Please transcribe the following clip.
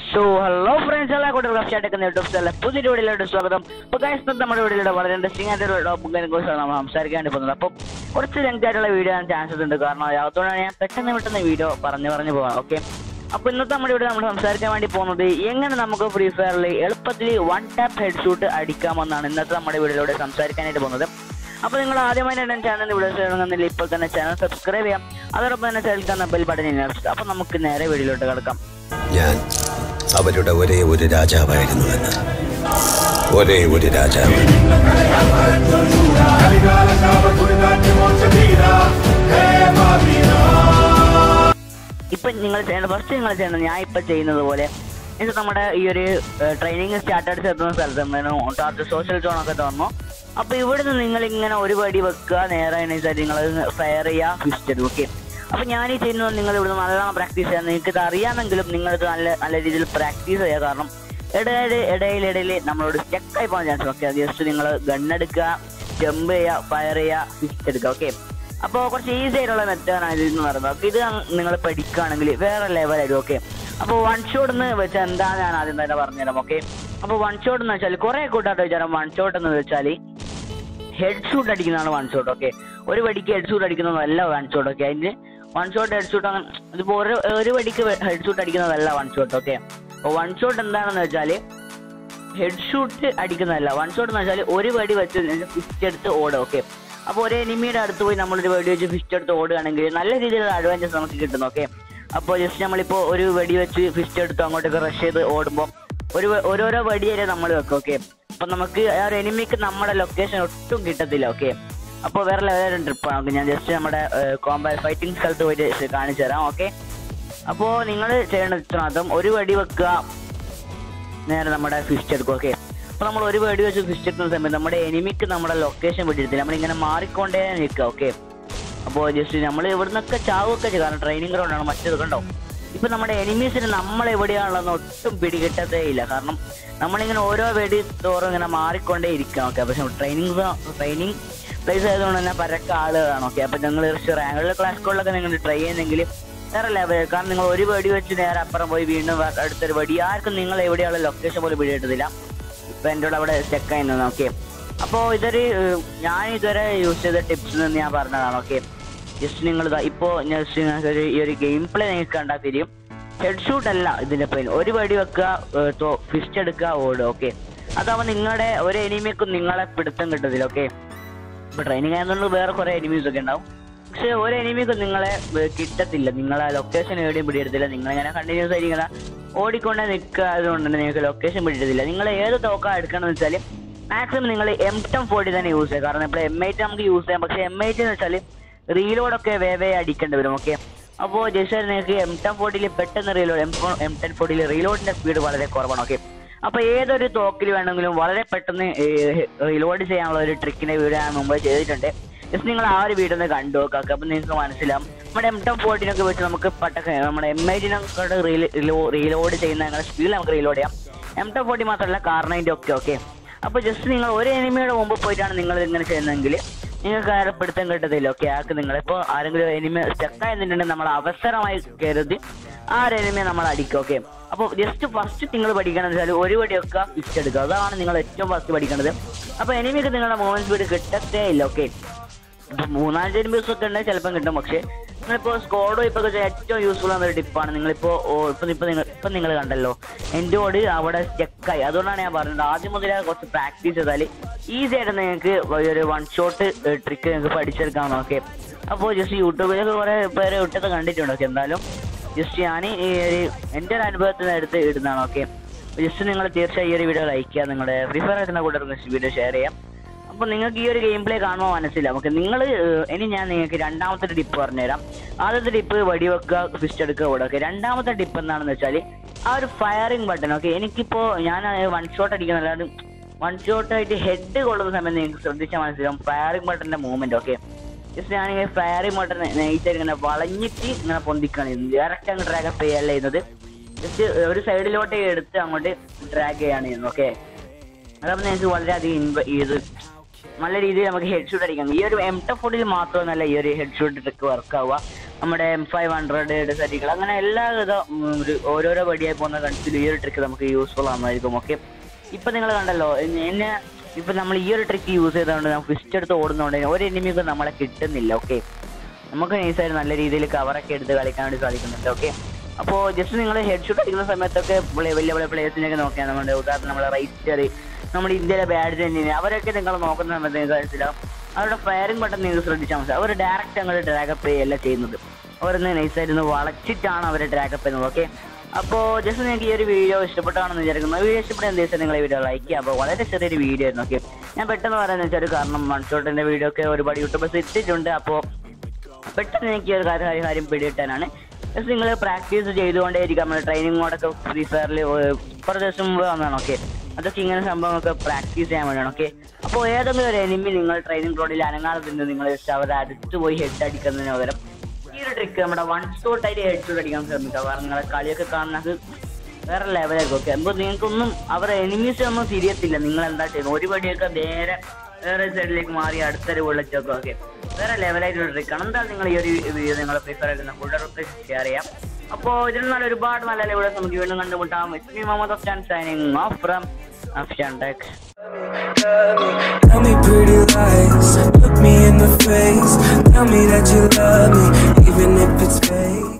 So hello friends എല്ലാ കൂട്ടർക്കും അപ്ഷാട്ടെക്കുന്ന YouTube channel പുതിയ വീഡിയോയിലോട്ട് സ്വാഗതം അപ്പോൾ ഗൈസ് ഇന്നത്തെ നമ്മുടെ വീഡിയോയിലൂടെ വളരെ ഇൻട്രസ്റ്റിംഗ് ആയിട്ടുള്ള ടോപ്പിക്കിനെ കുറിച്ചാണ് നമ്മൾ സംസാരിക്കാൻ വേണ്ടി പോകുന്നത് അപ്പോൾ കുറച്ച് ലെങ്ത് ആയിട്ടുള്ള വീഡിയോ ആണ് ചാൻസസ് ഉണ്ട് കാരണം അതുകൊണ്ടാണ് ഞാൻ പെട്ടെന്ന് പെട്ടെന്ന് വീഡിയോ പറഞ്ഞു പറഞ്ഞു പോകാം ഓക്കെ അപ്പോൾ ഇന്നത്തെ നമ്മുടെ ഇവിടെ നമ്മൾ സംസാരിക്കാൻ വേണ്ടി പോകുന്നത് എങ്ങനെ നമുക്ക് ഫ്രീ ഫയറിൽ എളുപ്പത്തിൽ വൺ ടാപ്പ് ഹെഡ് ഷൂട്ട് അടിക്കാമെന്നാണ് ഇന്നത്തെ നമ്മുടെ വീഡിയോയിലൂടെ സംസാരിക്കാനായിട്ട് പോകുന്നത് അപ്പോൾ നിങ്ങൾ ആദ്യമായിട്ട് എൻ്റെ ചാനൽ വീഡിയോ ചെയ്യണമെന്നില്ല ഇപ്പോൾ തന്നെ ചാനൽ സബ്സ്ക്രൈബ് ചെയ്യാം അതോടൊപ്പം തന്നെ സൈഡിൽ തന്ന ബെൽ ബട്ടൺ ഇനർസ്റ്റ് അപ്പോൾ നമുക്ക് നേരെ വീഡിയോയിലോട്ട് കിടക്കാം ഞാൻ അവരുടെ ഒരേ ഒരു രാജാവായിരുന്നുവെന്ന് ഒരേ ഒരു രാജാവ് ഇപ്പൊ നിങ്ങൾ ചെയ്യേണ്ട ഫസ്റ്റ് നിങ്ങൾ ചെയ്യേണ്ടത് ഞാൻ ഇപ്പൊ ചെയ്യുന്നത് പോലെ ഇത് നമ്മുടെ ഈ ഒരു ട്രെയിനിങ് സ്റ്റാർട്ട് അടിച്ച് എത്തുന്ന സ്ഥലത്ത് സോഷ്യൽ സോൺ ഒക്കെ തുറന്നു അപ്പൊ ഇവിടുന്ന് നിങ്ങൾ ഇങ്ങനെ ഒരു പടി വെക്കുക നേരെ നിങ്ങൾ ഫയർ ചെയ്യുക ഫിസ്റ്റ് ഓക്കെ അപ്പൊ ഞാൻ ഈ ചെയ്യുന്നത് നിങ്ങൾ ഇവിടുന്ന് നല്ലോണം പ്രാക്ടീസ് ചെയ്യാം നിങ്ങൾക്ക് ഇത് അറിയാമെങ്കിലും നിങ്ങൾ ഇത് നല്ല നല്ല രീതിയിൽ പ്രാക്ടീസ് ചെയ്യുക കാരണം ഇടയിൽ ഇടയിൽ ഇടയിൽ നമ്മളോട് സ്റ്റക്കായി പോകാൻ ചാൻസ് ഓക്കെ ജസ്റ്റ് നിങ്ങൾ ഗണ്ണെടുക്കുക ജമ്പ് ചെയ്യുക ഫയർ ചെയ്യുക ഫിസ്റ്റ് എടുക്കുക ഓക്കെ അപ്പോൾ കുറച്ച് ഈസി ആയിട്ടുള്ള മെത്തേഡാണ് ഇത് എന്ന് പറയുന്നത് അപ്പോൾ ഇത് നിങ്ങൾ പഠിക്കുകയാണെങ്കിൽ വേറെ ലെവലായിരിക്കും ഓക്കെ അപ്പോൾ വൺ ഷോട്ട് എന്ന് വെച്ചാൽ എന്താ ഞാൻ ആദ്യം തന്നെ പറഞ്ഞുതരാം ഓക്കെ അപ്പോൾ വൺ ഷോട്ട് എന്ന് വെച്ചാൽ കുറേ കൂട്ടായിട്ട് വിചാരം വൺ ഷോട്ട് എന്ന് വെച്ചാൽ ഹെഡ് ഷൂട്ട് അടിക്കുന്നതാണ് വൺ ഷോട്ട് ഓക്കെ ഒരു വടിക്ക് ഹെഡ് ഷൂട്ട് അടിക്കുന്നതല്ല വൺ ഷോട്ട് ഓക്കെ അതിന് വൺ ഷോട്ട് ഹെഡ് ഷൂട്ട് അങ്ങനെ ഇതിപ്പോൾ ഒരു ഒരു വടിക്ക് ഹെഡ് ഷൂട്ട് അടിക്കുന്നതല്ല വൺ ഷോട്ട് ഓക്കെ അപ്പോൾ വൺ ഷോട്ട് എന്താണെന്ന് വെച്ചാൽ ഹെഡ് ഷൂട്ട് അടിക്കുന്നതല്ല വൺ ഷോട്ട് എന്ന് വെച്ചാൽ ഒരു വടി വെച്ച് ഫിസ്റ്റ് എടുത്ത് ഓടുക ഓക്കെ അപ്പോൾ ഒരു എനിമിയുടെ അടുത്ത് പോയി നമ്മളൊരു വെടി വെച്ച് ഫിസ്റ്റ് എടുത്ത് ഓടുകയാണെങ്കിൽ നല്ല രീതിയിലുള്ള അഡ്വാൻറ്റേജ് നമുക്ക് കിട്ടുന്നു ഓക്കെ അപ്പോൾ ജസ്റ്റ് നമ്മളിപ്പോൾ ഒരു വെടി വെച്ച് ഫിസ്റ്റ് എടുത്ത് അങ്ങോട്ടേക്ക് റഷ് ചെയ്ത് ഓടുമ്പോൾ ഒരു വ- ഓരോരോ വടിയല്ലേ നമ്മൾ വെക്കും ഓക്കെ അപ്പോൾ നമുക്ക് ആ ഒരു എനിമിക്ക് നമ്മുടെ ലൊക്കേഷൻ ഒട്ടും കിട്ടത്തില്ല ഓക്കെ അപ്പോൾ വേറെ ലെവലും ട്രിപ്പാണ് ഓക്കെ ഞാൻ ജസ്റ്റ് നമ്മുടെ കോമ്പാ ഫൈറ്റിംഗ് സ്ഥലത്ത് പോയിട്ട് കാണിച്ചു തരാം ഓക്കെ അപ്പോൾ നിങ്ങൾ ചെയ്യേണ്ടത് ഇത്രമാത്രം ഒരു വടി വെക്കുക നേരെ നമ്മുടെ ഫിസ്റ്റ് എടുക്കും ഓക്കെ അപ്പൊ നമ്മൾ ഒരു വേടി വെച്ച് ഫിസ്റ്റ് എടുക്കുന്ന സമയത്ത് നമ്മുടെ എനിമിക്ക് നമ്മുടെ ലൊക്കേഷൻ വിട്ടിരുത്തില്ല നമ്മളിങ്ങനെ മാറിക്കൊണ്ടേ നിൽക്കുക ഓക്കെ അപ്പോൾ ജസ്റ്റ് നമ്മൾ ഇവിടുന്നൊക്കെ ചാവുകയൊക്കെ ചെയ്യും കാരണം ട്രെയിനിങ് ഗ്രൗണ്ടാണ് മറ്റേത് കണ്ടോ ഇപ്പൊ നമ്മുടെ എനിമീസിന് നമ്മൾ എവിടെയാണുള്ളതെന്ന് ഒട്ടും പിടികിട്ടത്തേ ഇല്ല കാരണം നമ്മളിങ്ങനെ ഓരോ വെടി തോറും ഇങ്ങനെ മാറിക്കൊണ്ടേ ഇരിക്കണം ഓക്കെ പക്ഷെ ട്രെയിനിങ് ട്രെയിനിങ് പ്ലേസ് ആയതുകൊണ്ട് തന്നെ പരക്ക ആളുകളാണ് ഓക്കെ അപ്പൊ നിങ്ങൾ റാങ്കുകളിൽ ക്ലാസ് കോളിലൊക്കെ നിങ്ങൾ ട്രൈ ചെയ്യുന്നെങ്കിൽ വേറെ ലെവൽ കാരണം നിങ്ങൾ ഒരു വെടി വെച്ച് നേരെ അപ്പുറം പോയി വീണ്ടും വേ- അടുത്തൊരു വെടി ആർക്കും നിങ്ങൾ എവിടെയുള്ള ലൊക്കേഷൻ പോലും പിടികിട്ടത്തില്ല ഇപ്പൊ എൻ്റെ കൂടെ അവിടെ സ്റ്റക്ക് ആയിരുന്നു ഓക്കെ അപ്പോൾ ഇതൊരു ഏഹ്, ഞാൻ ഇതുവരെ യൂസ് ചെയ്ത ടിപ്സ് എന്ന് ഞാൻ പറഞ്ഞതാണ് ഓക്കെ ജസ്റ്റ് നിങ്ങൾ ഇപ്പോൾ ജസ്റ്റ് നിങ്ങൾക്ക് ഒരു ഈ ഒരു ഗെയിം പ്ലേ നിങ്ങൾക്ക് കണ്ടാൽ തിരിയും ഹെഡ് ഷൂട്ട് അല്ല ഇതിന്റെ പേര് ഒരു വടി വെക്കുക ഫിസ്റ്റ് എടുക്കുക ഓടുക ഓക്കെ അതാവുമ്പോൾ നിങ്ങളുടെ ഒരു എനിമിക്കും നിങ്ങളെ പിടുത്തം കിട്ടത്തില്ല ഓക്കെ ഇപ്പൊ ട്രെയിനിങ് ആയതുകൊണ്ട് വേറെ കുറെ എനിമീസ് ഒക്കെ ഉണ്ടാവും പക്ഷെ ഒരു എനിമിക്കും നിങ്ങളെ ഏർ കിട്ടത്തില്ല നിങ്ങളെ ലൊക്കേഷൻ എവിടെയും പിടിയെടുത്തില്ല നിങ്ങളിങ്ങനെ കണ്ടിന്യൂസ് ആയിട്ട് ഇങ്ങനെ ഓടിക്കൊണ്ടേ നിൽക്കുക അതുകൊണ്ട് തന്നെ നിങ്ങൾക്ക് ലൊക്കേഷൻ പിടിയെടുത്തില്ല നിങ്ങൾ ഏത് തോക്ക എടുക്കണമെന്ന് വെച്ചാൽ മാക്സിമം നിങ്ങൾ എം ടെം ഫോർട്ടി തന്നെ യൂസ് ചെയ്യുക കാരണം ഇപ്പോൾ എം ഐ നമുക്ക് യൂസ് ചെയ്യാം പക്ഷെ എം ഐ എന്ന് വെച്ചാൽ റീലോഡൊക്കെ വേവേ അടിക്കേണ്ടി വരും ഓക്കെ അപ്പോൾ ജസ്റ്റ് നിങ്ങൾക്ക് എം ടെൻ ഫോർട്ടിയിൽ പെട്ടെന്ന് റീലോഡ് എം എം ടെൻ ഫോർട്ടിയിൽ റീലോഡിന്റെ സ്പീഡ് വളരെ കുറവാണ് ഓക്കെ അപ്പോൾ ഏതൊരു തോക്കിൽ വേണമെങ്കിലും വളരെ പെട്ടെന്ന് റീലോഡ് ചെയ്യാനുള്ള ഒരു ട്രിക്കിന്റെ വീഡിയോ ഞാൻ മുമ്പ് ചെയ്തിട്ടുണ്ട് ജസ്റ്റ് നിങ്ങൾ ആ ഒരു വീഡിയോ ഒന്ന് കണ്ടു നോക്കുക അപ്പോൾ നിങ്ങൾക്ക് മനസ്സിലാവും നമ്മുടെ എം ടെൻ ഫോർട്ടീനൊക്കെ വെച്ച് നമുക്ക് പട്ടൊക്കെ നമ്മുടെ എം ഐ ടിനൊക്കെ റീലോഡ് ചെയ്യുന്ന സ്പീഡിൽ നമുക്ക് റീലോഡ് ചെയ്യാം എം ടെൻ ഫോർട്ടി മാത്രമല്ല കാർണൈൻ്റെ ഒക്കെ ഓക്കെ അപ്പോൾ ജസ്റ്റ് നിങ്ങൾ ഒരു എനിമിയുടെ മുമ്പ് പോയിട്ടാണ് നിങ്ങൾ ഇങ്ങനെ ചെയ്യുന്നതെങ്കിൽ നിങ്ങൾക്ക് ആരെ പിടുത്തം കിട്ടത്തില്ല ഓക്കെ ആൾക്ക് നിങ്ങളിപ്പോൾ ആരെങ്കിലും എനിമി സ്റ്റക്കായെന്നുണ്ടെങ്കിൽ നമ്മൾ അവസരമായി കരുതി ആ ഒരു എനിമിയെ നമ്മൾ അടിക്കും ഓക്കെ അപ്പോൾ ജസ്റ്റ് ഫസ്റ്റ് നിങ്ങൾ പഠിക്കണം വെച്ചാൽ ഒരു വടിയൊക്കെ ഫിക്സ് എടുക്കുക അതാണ് നിങ്ങൾ ഏറ്റവും ഫസ്റ്റ് പഠിക്കേണ്ടത് അപ്പോൾ എനിമിക്ക് നിങ്ങളുടെ മൂവ്മെന്റ് സ്പീഡ് കിട്ടത്തേ ഇല്ല ഓക്കെ ഇപ്പൊ മൂന്നാല് എനിമീസ് ഒക്കെ ഉണ്ടെങ്കിൽ ചിലപ്പം കിട്ടും പക്ഷേ നിങ്ങളിപ്പോ സ്കോഡ് ഇപ്പൊ ഏറ്റവും യൂസ്ഫുൾ ആവുന്ന ഒരു ടിപ്പാണ് നിങ്ങളിപ്പോ ഓ, ഇപ്പൊ ഇപ്പൊ നിങ്ങൾ ഇപ്പൊ നിങ്ങൾ കണ്ടല്ലോ എൻ്റെ ഓട് അവിടെ സ്റ്റെക്കായി അതുകൊണ്ടാണ് ഞാൻ പറഞ്ഞത് ആദ്യം മുതലേ കുറച്ച് പ്രാക്ടീസ് ചെയ്താൽ ഈസി ആയിട്ട് നിങ്ങൾക്ക് ഒരു വൺ ഷോട്ട് ട്രിക്ക് നിങ്ങൾക്ക് പഠിച്ചെടുക്കാൻ നോക്കെ അപ്പോൾ ജസ്റ്റ് യൂട്യൂബിലൊക്കെ കുറെ പേര് ഇട്ടത് കണ്ടിട്ടുണ്ട് ഓക്കെ എന്തായാലും ജസ്റ്റ് ഞാൻ ഈ ഒരു എൻ്റെ ഒരു അനുഭവത്തിൽ നിന്ന് എടുത്ത് ഇടുന്നതാണ് ഓക്കെ ജസ്റ്റ് നിങ്ങൾ തീർച്ചയായും ഈ ഒരു വീഡിയോ ലൈക്ക് ചെയ്യുക നിങ്ങളുടെ ഫ്രീ ഫയർ ആയിട്ടുള്ള കൂട്ടർക്ക് വീഡിയോ ഷെയർ ചെയ്യാം അപ്പൊ നിങ്ങൾക്ക് ഈ ഒരു ഗെയിം പ്ലേ കാണുമ്പോൾ മനസ്സിലാവും ഓക്കെ നിങ്ങൾ ഇനി ഞാൻ നിങ്ങൾക്ക് രണ്ടാമത്തെ ടിപ്പ് പറഞ്ഞുതരാം ആദ്യത്തെ ടിപ്പ് വെടിവെക്കുക ഫിസ്റ്റ് എടുക്കുക ഓടുക രണ്ടാമത്തെ ടിപ്പ് എന്താണെന്ന് വെച്ചാൽ ആ ഒരു ഫയറിംഗ് ബട്ടൺ ഓക്കെ എനിക്കിപ്പോ ഞാൻ വൺ ഷോട്ട് അടിക്കുന്നല്ലാണ്ട് വൺ ഷോട്ട് ആയിട്ട് ഹെഡ് കൊള്ളുന്ന സമയത്ത് നിങ്ങൾക്ക് ശ്രദ്ധിച്ചാൽ മനസ്സിലാവും ഫയറിംഗ് ബട്ടന്റെ മൂവ്മെന്റ് ഓക്കെ ജസ്റ്റ് ഞാനിങ്ങനെ ഫയറിംഗ് ബട്ടൺ നൈസായിട്ട് ഇങ്ങനെ വളഞ്ഞിട്ട് ഇങ്ങനെ പൊന്തിക്കാണ് ഡയറക്റ്റ് അങ്ങ് ഡ്രാഗ് അപ്പ് ചെയ്യല്ല ചെയ്യുന്നത് ജസ്റ്റ് ഒരു സൈഡിലോട്ട് എടുത്ത് അങ്ങോട്ട് ഡ്രാഗ് ചെയ്യാണ് ചെയ്യുന്നത് ഓക്കെ അതാകുമ്പോൾ നിങ്ങൾക്ക് വളരെയധികം ഇൻവ ഇത് നല്ല രീതിയിൽ നമുക്ക് ഹെഡ് ഷൂട്ട് അടിക്കാം ഈ ഒരു എം ടെ ഫോർട്ടിൽ മാത്രമല്ല ഈ ഒരു ഹെഡ് ഷൂട്ട് ട്രിക്ക് വർക്ക് ആവുക നമ്മുടെ എം ഫൈവ് ഹൺഡ്രഡ് ഡെസറ്റികൾ അങ്ങനെ എല്ലാ വിധ ഉം, ഒരു ഓരോരോ വടിയായി പോകുന്ന കൺസിൽ ഈ ഒരു ട്രിക്ക് നമുക്ക് യൂസ്ഫുൾ ആവുന്നതായിരിക്കും ഓക്കെ ഇപ്പൊ നിങ്ങൾ കണ്ടല്ലോ എന്നെ- എന്നെ ഇപ്പൊ നമ്മൾ ഈ ഒരു ട്രിക്ക് യൂസ് ചെയ്തുകൊണ്ട് നമുക്ക് ഫിസ്റ്റ് എടുത്ത് ഓടുന്നതുകൊണ്ട് ഒരു എനിമിക്കും നമ്മളെ കിട്ടുന്നില്ല ഓക്കെ നമുക്ക് നൈസായിട്ട് നല്ല രീതിയിൽ കവറൊക്കെ എടുത്ത് കളിക്കാൻ വേണ്ടി സാധിക്കുന്നുണ്ട് ഓക്കെ അപ്പോൾ ജസ്റ്റ് നിങ്ങൾ ഹെഡ് ഷൂട്ട് അടിക്കുന്ന സമയത്തൊക്കെ വലിയ വലിയ വലിയ പ്ലേയേഴ്സിനെയൊക്കെ നോക്കിയാൽ നമ്മുടെ ഉദാഹരണം നമ്മളെ റൈറ്റർ നമ്മുടെ ഇന്ത്യയിലെ ബാഡ് തന്നെ അവരൊക്കെ നിങ്ങൾ നോക്കുന്ന സമയത്ത് നിങ്ങൾക്ക് മനസ്സിലാവും അവരുടെ ഫയറിംഗ് ബട്ടൺ നിങ്ങൾ ശ്രദ്ധിച്ചാൽ മനസ്സിലാവും അവർ ഡയറക്റ്റ് അങ്ങോട്ട് ഡ്രാഗപ്പ് ചെയ്യല്ല ചെയ്യുന്നത് അവരൊന്ന് നൈസായിട്ട് ഒന്ന് വളച്ചിട്ടാണ് അവർ ഡ്രാഗപ്പ് ചെയ്യുന്നത് ഓക്കെ അപ്പോൾ ജസ്റ്റ് നിങ്ങൾക്ക് ഈ ഒരു വീഡിയോ ഇഷ്ടപ്പെട്ടാണെന്ന് വിചാരിക്കുന്നു വീഡിയോ ഇഷ്ടപ്പെട്ട എന്താ വെച്ചാൽ നിങ്ങൾ ഈ വീഡിയോ ലൈക്ക് ചെയ്യുക അപ്പോൾ വളരെ ചെറിയൊരു വീഡിയോ ആയിരുന്നു ഓക്കെ ഞാൻ പെട്ടെന്ന് പറയാന്ന് വെച്ചാൽ ഒരു കാരണം വൺ ഷോട്ടിൻ്റെ വീഡിയോ ഒക്കെ ഒരുപാട് യൂട്യൂബേഴ്സ് ഇട്ടിട്ടുണ്ട് അപ്പോൾ പെട്ടെന്ന് എനിക്ക് ഒരു കാര്യം കാര്യം കാര്യം പിടികിട്ടാനാണ് ജസ്റ്റ് നിങ്ങൾ പ്രാക്ടീസ് ചെയ്തുകൊണ്ടേയിരിക്കും നമ്മുടെ ട്രെയിനിങ് മോഡൊക്കെ ഫ്രീ ഫയറിൽ കുറച്ച് ദിവസം മുമ്പ് വന്നതാണ് ഓക്കെ അതൊക്കെ ഇങ്ങനെ സംഭവങ്ങളൊക്കെ പ്രാക്ടീസ് ചെയ്യാൻ വേണ്ടിയാണ് ഓക്കെ അപ്പോൾ ഏതെങ്കിലും ഒരു എനിമി നിങ്ങൾ ട്രെയിനിങ് റോഡിൽ അനങ്ങാതെ നിന്ന് നിങ്ങൾ ജസ്റ്റ് അവരെ അടുത്ത് പോയി ഹെഡ് അടിക്കുന്നതിന് പകരം ഈ ഒരു ട്രിക്ക് നമ്മുടെ വൺ ഷോട്ടായിട്ട് ഹെഡ് ഷോട്ട് അടിക്കാൻ ശ്രമിക്കുക കാരണം നിങ്ങളെ കളിയൊക്കെ കാണുന്നത് വേറെ ലെവലായിരിക്കും ഓക്കെ അപ്പോൾ നിങ്ങൾക്കൊന്നും അവരുടെ എനിമീസ് ഒന്നും തിരിയത്തില്ല നിങ്ങൾ എന്താ ചെയ്യുന്നത് ഒരു പടിയൊക്കെ നേരെ വേറെ സൈഡിലേക്ക് മാറി അടുത്തൊരു വിളിച്ചൊക്കെ ഓക്കെ വേറെ ലെവലായിട്ടുള്ള ട്രിക്കാണ് എന്തായാലും നിങ്ങൾ ഈ ഒരു വീഡിയോ നിങ്ങളെ പ്രിഫർ ആക്കുന്ന കൂട്ടർക്ക് ഷെയർ ചെയ്യാം അപ്പോൾ ഇതിൽ നല്ല ഒരുപാട് നല്ല ലെവൽസ് നമുക്ക് വീണ്ടും കണ്ടുമുട്ടാം it's me Muhammad Afshan signing off from Afshan tech Tell me pretty lies, look me in the face. Tell me that you love me, even if it's fake.